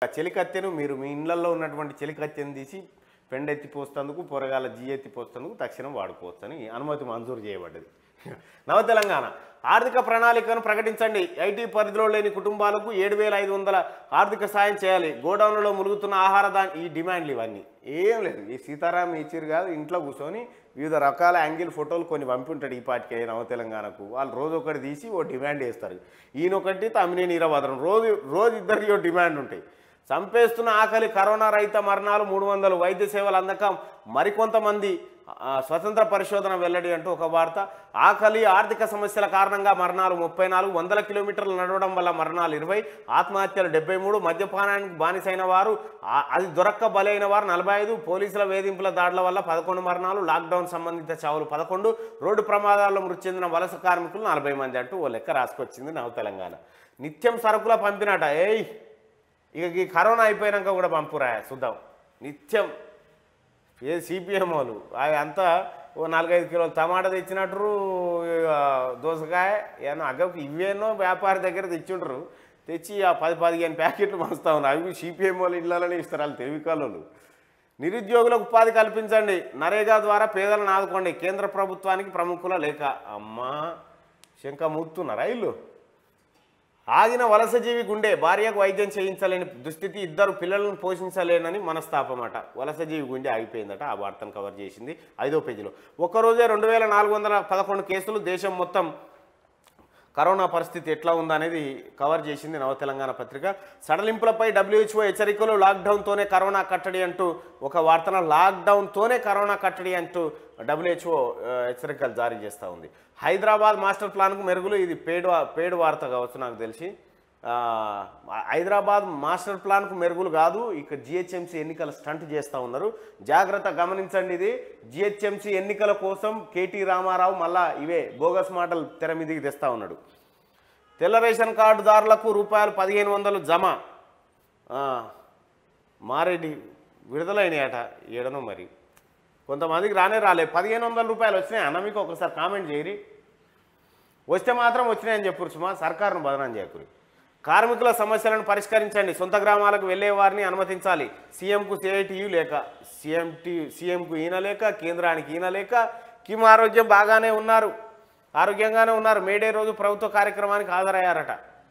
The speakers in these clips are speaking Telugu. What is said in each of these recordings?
ఆ చెలికత్తెను మీరు మీ ఇళ్లలో ఉన్నటువంటి చెలికత్తెను తీసి పెండెత్తి పోస్తందుకు పొరగాల జీ ఎత్తి పోస్తందుకు తక్షణం వాడుకోవచ్చని అనుమతి మంజూరు చేయబడ్డది నవ తెలంగాణ ఆర్థిక ప్రణాళికను ప్రకటించండి ఐటీ పరిధిలో లేని కుటుంబాలకు ఏడు వేల ఐదు వందల ఆర్థిక సాయం చేయాలి గోడౌన్లలో ములుగుతున్న ఆహార దా ఈ డిమాండ్లు ఇవన్నీ ఏం లేదు ఈ సీతారాం ఇచ్చిరు కాదు ఇంట్లో కూర్చొని వివిధ రకాల యాంగిల్ ఫోటోలు కొన్ని పంపి ఉంటాడు ఈ పాటికే నవ తెలంగాణకు వాళ్ళు రోజు ఒకటి తీసి ఓ డిమాండ్ వేస్తారు ఈయనొకటి తమ్మినేని ఈరభద్రం రోజు రోజు ఇద్దరికి ఓ డిమాండ్ ఉంటాయి చంపేస్తున్న ఆకలి కరోనా రహిత మరణాలు మూడు వందలు వైద్య సేవలు అందకం మరికొంతమంది ఆ, స్వతంత్ర పరిశోధన వెల్లడి అంటూ ఒక వార్త ఆకలి ఆర్థిక సమస్యల కారణంగా మరణాలు ముప్పై నాలుగు వందల కిలోమీటర్లు నడవడం వల్ల మరణాలు ఇరవై ఆత్మహత్యలు డెబ్బై మూడు మద్యపానానికి బానిసైన వారు ఆ- అది దొరక్క బలైన వారు నలభై ఐదు పోలీసుల వేధింపుల దాడుల వల్ల పదకొండు మరణాలు లాక్డౌన్ సంబంధిత చావులు పదకొండు రోడ్డు ప్రమాదాల్లో మృతి చెందిన వలస కార్మికులు నలభై మంది అంటూ ఓ లెక్క రాసుకొచ్చింది నవ తెలంగాణ నిత్యం సరుకుల పంపినట ఏయ్ ఇక ఈ కరోనా అయిపోయినాక కూడా పంపురా చూద్దాం నిత్యం ఏ సిపిఎం వాళ్ళు అవి అంతా ఓ నాలుగైదు కిలోలు టమాటా తెచ్చినట్టు ఇక దోసకాయ ఏమో అగ్గకు ఇవేనో వ్యాపారి దగ్గర తెచ్చిండ్రు తెచ్చి ఆ పది పదిహేను ప్యాకెట్లు పంచుతా ఉన్నారు అవి సిపిఎం వాళ్ళు ఇళ్ళలోనే ఇస్తారు వాళ్ళు తెలివికాళ్ళు నిరుద్యోగులకు ఉపాధి కల్పించండి నరేగా ద్వారా పేదలను ఆదుకోండి కేంద్ర ప్రభుత్వానికి ప్రముఖుల లేఖ అమ్మా శంక మూతున్నారా ఇల్లు ఆగిన వలసజీవి గుండె భార్యకు వైద్యం చేయించలేని దుస్థితి ఇద్దరు పిల్లలను పోషించలేనని మనస్తాపమట వలసజీవి గుండె ఆగిపోయిందట ఆ వార్తను కవర్ చేసింది ఐదో పేజీలో ఒక్కరోజే రెండు వేల నాలుగు వందల పదకొండు కేసులు దేశం మొత్తం కరోనా పరిస్థితి ఎట్లా ఉందనేది కవర్ చేసింది నవ తెలంగాణ పత్రిక సడలింపులపై డబ్ల్యూహెచ్ఓ హెచ్చరికలు లాక్డౌన్తోనే కరోనా కట్టడి అంటూ ఒక వార్తన లాక్డౌన్తోనే కరోనా కట్టడి అంటూ డబ్ల్యూహెచ్ఓ హెచ్చరికలు జారీ చేస్తూ ఉంది హైదరాబాద్ మాస్టర్ ప్లాన్కు మెరుగులు ఇది పేడు పేడు వార్త కావచ్చు నాకు తెలిసి ఆ, హైదరాబాద్ మాస్టర్ ప్లాన్కు మెరుగులు కాదు ఇక జిహెచ్ఎంసీ ఎన్నికల స్టంట్ చేస్తూ ఉన్నారు జాగ్రత్త గమనించండి ఇది జిహెచ్ఎంసీ ఎన్నికల కోసం కేటీ రామారావు మళ్ళా ఇవే బోగస్ మాటలు తెర మీదికి తెస్తా ఉన్నాడు తెల్ల రేషన్ కార్డుదారులకు రూపాయలు పదిహేను వందలు జమ ఆ, మారెడ్డి విడుదలైనాయట ఏడనో మరి కొంతమందికి రానే రాలే పదిహేను వందల రూపాయలు వచ్చినాయి అన్న మీకు ఒకసారి కామెంట్ చేయరి వస్తే మాత్రం వచ్చినాయని చెప్పు సుమా సర్కారును బదనాం చేయకూరి కార్మికుల సమస్యలను పరిష్కరించండి సొంత గ్రామాలకు వెళ్లే వారిని అనుమతించాలి సీఎంకు సిఐటియు లేక సీఎంటి సీఎంకు ఈయన లేక కేంద్రానికి ఈయన లేక కిమ్ ఆరోగ్యం బాగానే ఉన్నారు ఆరోగ్యంగానే ఉన్నారు మేడే రోజు ప్రభుత్వ కార్యక్రమానికి హాజరయ్యారట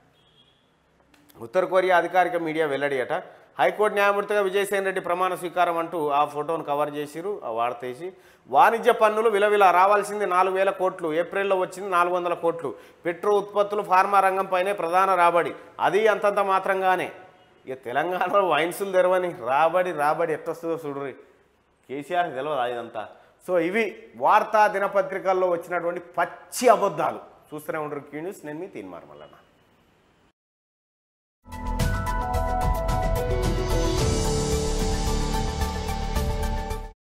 ఉత్తర కొరియా అధికారిక మీడియా వెల్లడి అట హైకోర్టు న్యాయమూర్తిగా విజయసేన్ రెడ్డి ప్రమాణ స్వీకారం అంటూ ఆ ఫోటోను కవర్ చేసిరు ఆ వార్త వేసి వాణిజ్య పన్నులు విలవిల రావాల్సింది నాలుగు వేల కోట్లు ఏప్రిల్లో వచ్చింది నాలుగు వందల కోట్లు పెట్రో ఉత్పత్తులు ఫార్మా రంగంపైనే ప్రధాన రాబడి అది అంతంత మాత్రంగానే ఇక తెలంగాణలో వైన్సులు తెరవని రాబడి రాబడి ఎట్టొస్తుందో చూడరి కేసీఆర్ తెలియదు ఇదంతా సో ఇవి వార్తా దినపత్రికల్లో వచ్చినటువంటి పచ్చి అబద్ధాలు చూస్తూనే ఉండరు క్యూ న్యూస్ నేను మీ తీన్మార్ మల్లన్న